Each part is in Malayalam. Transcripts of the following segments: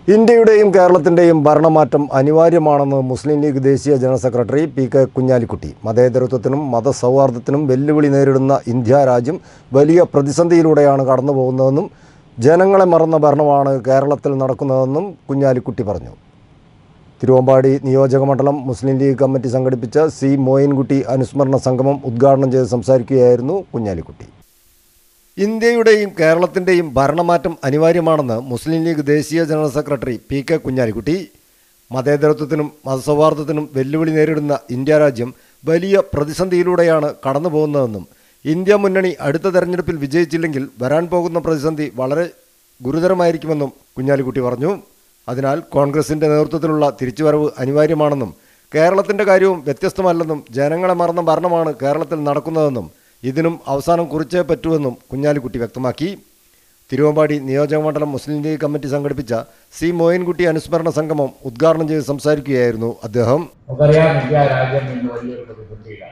ഇന്ത്യയുടെയും കേരളത്തിൻ്റെയും ഭരണമാറ്റം അനിവാര്യമാണെന്ന് മുസ്ലിം ലീഗ് ദേശീയ general secretary P K Kunhalikutty മതേതരത്വത്തിനും മതസൗഹാർദ്ദത്തിനും വെല്ലുവിളി നേരിടുന്ന ഇന്ത്യ രാജ്യം വലിയ പ്രതിസന്ധിയിലൂടെയാണ് കടന്നു പോകുന്നതെന്നും ജനങ്ങളെ മറന്ന ഭരണമാണ് കേരളത്തിൽ നടക്കുന്നതെന്നും കുഞ്ഞാലിക്കുട്ടി പറഞ്ഞു തിരുവമ്പാടി നിയോജകമണ്ഡലം മുസ്ലിം ലീഗ് കമ്മിറ്റി സംഘടിപ്പിച്ച സി മോയിൻകുട്ടി അനുസ്മരണ സംഗമം ഉദ്ഘാടനം ചെയ്ത് സംസാരിക്കുകയായിരുന്നു കുഞ്ഞാലിക്കുട്ടി ഇന്ത്യയുടെയും കേരളത്തിൻ്റെയും ഭരണമാറ്റം അനിവാര്യമാണെന്ന് മുസ്ലിം ലീഗ് ദേശീയ general secretary P K Kunhalikutty മതേതരത്വത്തിനും മതസൗഹാർദ്ദത്തിനും വെല്ലുവിളി നേരിടുന്ന ഇന്ത്യ രാജ്യം വലിയ പ്രതിസന്ധിയിലൂടെയാണ് കടന്നു പോകുന്നതെന്നും ഇന്ത്യ മുന്നണി അടുത്ത തെരഞ്ഞെടുപ്പിൽ വിജയിച്ചില്ലെങ്കിൽ വരാൻ പോകുന്ന പ്രതിസന്ധി വളരെ ഗുരുതരമായിരിക്കുമെന്നും കുഞ്ഞാലിക്കുട്ടി പറഞ്ഞു അതിനാൽ കോൺഗ്രസിൻ്റെ നേതൃത്വത്തിലുള്ള തിരിച്ചുവരവ് അനിവാര്യമാണെന്നും കേരളത്തിൻ്റെ കാര്യവും വ്യത്യസ്തമല്ലെന്നും ജനങ്ങളെ മറന്ന ഭരണമാണ് കേരളത്തിൽ നടക്കുന്നതെന്നും ഇതിനും അവസാനം കുറിച്ചേ പറ്റൂവെന്നും കുഞ്ഞാലിക്കുട്ടി വ്യക്തമാക്കി തിരുവമ്പാടി നിയോജകമണ്ഡലം മുസ്ലിം ലീഗ് കമ്മിറ്റി സംഘടിപ്പിച്ച സി മോയിൻകുട്ടി അനുസ്മരണ സംഗമം ഉദ്ഘാടനം ചെയ്ത് സംസാരിക്കുകയായിരുന്നു അദ്ദേഹം നമുക്കറിയാം ഇന്ത്യ രാജ്യം ഇന്ന് വലിയൊരു പ്രതിസന്ധിയിലാണ്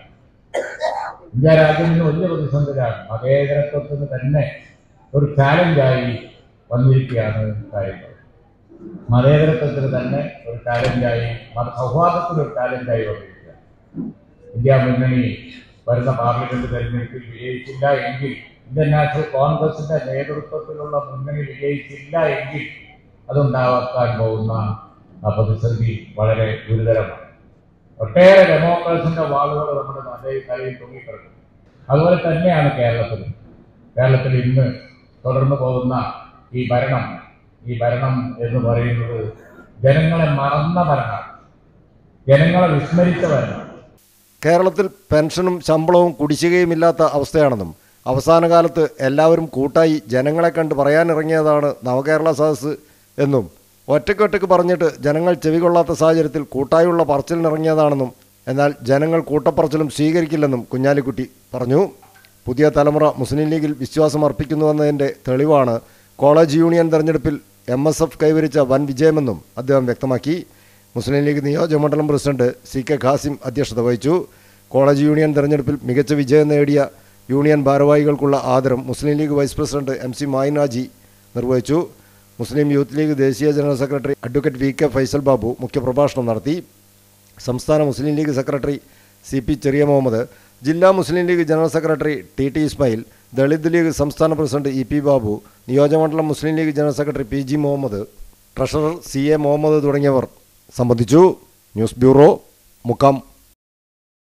ഇന്ത്യ രാജ്യം ഇന്ന് വലിയ പ്രതിസന്ധിയിലാണ് മതേതരത്വത്തിന് തന്നെ ഒരു ചാലഞ്ചായി വന്നിരിക്കുകയാണ് കാര്യങ്ങൾ മതേതരത്വത്തിന് തന്നെ ഒരു ചാലഞ്ചായി മത സൗഹാർദ്ദത്തിന് ഒരു ചാലഞ്ചായി വന്നിരിക്കുകയാണ് ഇന്ത്യ മുന്നണി വരുന്ന പാർലമെന്റ് തെരഞ്ഞെടുപ്പിൽ വിജയിച്ചില്ല എങ്കിൽ ഇന്ത്യൻ നാഷണൽ കോൺഗ്രസിന്റെ നേതൃത്വത്തിലുള്ള മുന്നണി വിജയിച്ചില്ല എങ്കിൽ അതുണ്ടാക്കാൻ പോകുന്ന ആ പ്രതിസന്ധി വളരെ ഗുരുതരമാണ് ഒട്ടേറെ ഡെമോക്രസിന്റെ വാളുകൾ നമ്മുടെ അതേ കലയിൽ തൂങ്ങിക്കിടക്കും അതുപോലെ തന്നെയാണ് കേരളത്തിൽ കേരളത്തിൽ ഇന്ന് തുടർന്നു പോകുന്ന ഈ ഭരണം ഈ ഭരണം എന്ന് പറയുന്നത് ജനങ്ങളെ മറന്ന ഭരണമാണ് ജനങ്ങളെ വിസ്മരിച്ച ഭരണമാണ് കേരളത്തിൽ പെൻഷനും ശമ്പളവും കുടിശ്ശികയുമില്ലാത്ത അവസ്ഥയാണെന്നും അവസാന കാലത്ത് എല്ലാവരും കൂട്ടായി ജനങ്ങളെ കണ്ട് പറയാനിറങ്ങിയതാണ് നവകേരള സദസ്സ് എന്നും ഒറ്റയ്ക്കൊറ്റയ്ക്ക് പറഞ്ഞിട്ട് ജനങ്ങൾ ചെവികൊള്ളാത്ത സാഹചര്യത്തിൽ കൂട്ടായുള്ള പറച്ചിലിനിറങ്ങിയതാണെന്നും എന്നാൽ ജനങ്ങൾ കൂട്ടപ്പറച്ചിലും സ്വീകരിക്കില്ലെന്നും കുഞ്ഞാലിക്കുട്ടി പറഞ്ഞു പുതിയ തലമുറ മുസ്ലിം ലീഗിൽ വിശ്വാസം അർപ്പിക്കുന്നുവെന്നതിൻ്റെ തെളിവാണ് കോളേജ് യൂണിയൻ തെരഞ്ഞെടുപ്പിൽ എം എസ് എഫ് കൈവരിച്ച വൻ വിജയമെന്നും അദ്ദേഹം വ്യക്തമാക്കി മുസ്ലിം ലീഗ് നിയോജകമണ്ഡലം പ്രസിഡന്റ് സി കെ ഖാസിം അധ്യക്ഷത വഹിച്ചു കോളേജ് യൂണിയൻ തെരഞ്ഞെടുപ്പിൽ മികച്ച വിജയം നേടിയ യൂണിയൻ ഭാരവാഹികൾക്കുള്ള ആദരം Muslim League vice president M C Mayinaji നിർവഹിച്ചു മുസ്ലിം യൂത്ത് ലീഗ് ദേശീയ general secretary advocate V K Faisal Babu മുഖ്യപ്രഭാഷണം നടത്തി സംസ്ഥാന Muslim League secretary C P Cheriya Muhammad ജില്ലാ Muslim League general secretary T T Ismail Dalit League സംസ്ഥാന പ്രസിഡന്റ് ഇ പി ബാബു നിയോജകമണ്ഡലം Muslim League general secretary P G Muhammad treasurer C A Muhammad തുടങ്ങിയവർ സംബന്ധിച്ചു ന്യൂസ് ബ്യൂറോ മുക്കം